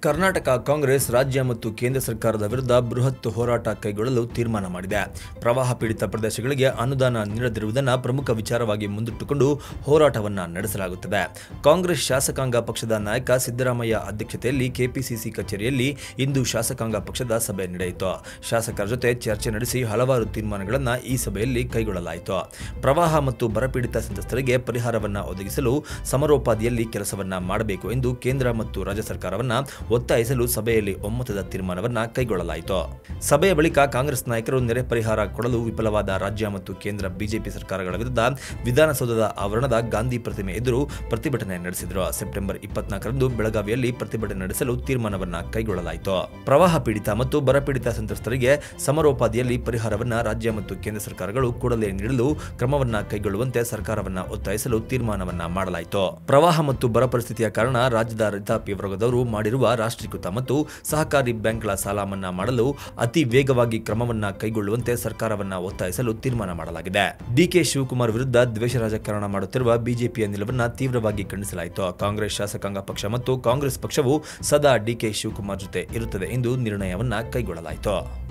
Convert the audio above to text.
ಕರ್ನಾಟಕ ಕಾಂಗ್ರೆಸ್ ರಾಜ್ಯ ಮತ್ತು ಕೇಂದ್ರ ಸರ್ಕಾರದ ವಿರುದ್ಧ ಬೃಹತ್ ಹೋರಾಟ ಕೈಗೊಳ್ಳಲು ತೀರ್ಮಾನ ಮಾಡಿದೆ ಪ್ರವಾಹ ಪೀಡಿತ ಪ್ರದೇಶಗಳಿಗೆ ಅನುದಾನ ನೀಡದಿರುವುದನ್ನು ಪ್ರಮುಖ ವಿಚಾರವಾಗಿ ಮುಂದಿಟ್ಟುಕೊಂಡು ಹೋರಾಟವನ್ನು ನಡೆಸಲಾಗುತ್ತದೆ ಕಾಂಗ್ರೆಸ್ ಶಾಸಕಾಂಗ ಪಕ್ಷದ ನಾಯಕ ಸಿದ್ದರಾಮಯ್ಯ ಅಧ್ಯಕ್ಷತೆಯಲ್ಲಿ ಕೆಪಿಸಿಸಿ ಕಚೇರಿಯಲ್ಲಿ ಇಂದು ಶಾಸಕಾಂಗ ಪಕ್ಷದ ಸಭೆ ನಡೆಯಿತು ಶಾಸಕರ ಜೊತೆ ಚರ್ಚೆ ನಡೆಸಿ ಹಲವಾರು ತೀರ್ಮಾನಗಳನ್ನು ಈ ಸಭೆಯಲ್ಲಿ ಕೈಗೊಳ್ಳಲಾಯಿತು ಪ್ರವಾಹ ಮತ್ತು ಬರಪೀಡಿತ ಸಂತ್ರಸ್ತರಿಗೆ ಪರಿಹಾರವನ್ನು ಒದಗಿಸಲು ಸಮರೋಪಾದಿಯಲ್ಲಿ ಕೆಲಸವನ್ನ ಮಾಡಬೇಕು ಎಂದು ಕೇಂದ್ರ ಮತ್ತು ರಾಜ್ಯ ಸರ್ಕಾರವನ್ನ ಒತ್ತಾಯಿಸಲು ಸಭೆಯಲ್ಲಿ ಒಮ್ಮತದ ತೀರ್ಮಾನವನ್ನ ಕೈಗೊಳ್ಳಲಾಯಿತು ಸಭೆಯ ಬಳಿಕ ಕಾಂಗ್ರೆಸ್ ನಾಯಕರು ನೆರೆ ಪರಿಹಾರ ಕೊಡಲು ವಿಫಲವಾದ ರಾಜ್ಯ ಮತ್ತು ಕೇಂದ್ರ ಬಿಜೆಪಿ ಸರ್ಕಾರಗಳ ವಿರುದ್ಧ ವಿಧಾನಸೌಧದ ಆವರಣದ ಗಾಂಧಿ ಪ್ರತಿಮೆ ಎದುರು ಪ್ರತಿಭಟನೆ ನಡೆಸಿದರು ಸೆಪ್ಟೆಂಬರ್ ಇಪ್ಪತ್ನಾಲ್ಕರಂದು ಬೆಳಗಾವಿಯಲ್ಲಿ ಪ್ರತಿಭಟನೆ ನಡೆಸಲು ತೀರ್ಮಾನವನ್ನ ಕೈಗೊಳ್ಳಲಾಯಿತು ಪ್ರವಾಹ ಪೀಡಿತ ಮತ್ತು ಬರಪೀಡಿತ ಸಂತ್ರಸ್ತರಿಗೆ ಸಮರೋಪಾದಿಯಲ್ಲಿ ಪರಿಹಾರವನ್ನ ರಾಜ್ಯ ಮತ್ತು ಕೇಂದ್ರ ಸರ್ಕಾರಗಳು ಕೂಡಲೇ ನೀಡಲು ಕ್ರಮವನ್ನ ಕೈಗೊಳ್ಳುವಂತೆ ಸರ್ಕಾರವನ್ನ ಒತ್ತಾಯಿಸಲು ತೀರ್ಮಾನವನ್ನ ಮಾಡಲಾಯಿತು ಪ್ರವಾಹ ಮತ್ತು ಬರ ಪರಿಸ್ಥಿತಿಯ ಕಾರಣ ರಾಜ್ಯದ ರೈತಾಪಿ ವರ್ಗದವರು ಮಾಡಿರುವ ರಾಷ್ಟ್ರೀಕೃತ ಮತ್ತು ಸಹಕಾರಿ ಬ್ಯಾಂಕ್ಗಳ ಸಾಲ ಮನ್ನಾ ಮಾಡಲು ಅತಿ ವೇಗವಾಗಿ ಕ್ರಮವನ್ನ ಕೈಗೊಳ್ಳುವಂತೆ ಸರ್ಕಾರವನ್ನ ಒತ್ತಾಯಿಸಲು ತೀರ್ಮಾನ ಮಾಡಲಾಗಿದೆ ಡಿಕೆ ಶಿವಕುಮಾರ್ ವಿರುದ್ಧ ದ್ವೇಷ ರಾಜಕಾರಣ ಮಾಡುತ್ತಿರುವ ಬಿಜೆಪಿಯ ನಿಲುವನ್ನ ತೀವ್ರವಾಗಿ ಖಂಡಿಸಲಾಯಿತು ಕಾಂಗ್ರೆಸ್ ಶಾಸಕಾಂಗ ಪಕ್ಷ ಮತ್ತು ಕಾಂಗ್ರೆಸ್ ಪಕ್ಷವು ಸದಾ ಡಿಕೆ ಶಿವಕುಮಾರ್ ಜೊತೆ ಇರುತ್ತದೆ ಎಂದು ನಿರ್ಣಯವನ್ನ ಕೈಗೊಳ್ಳಲಾಯಿತು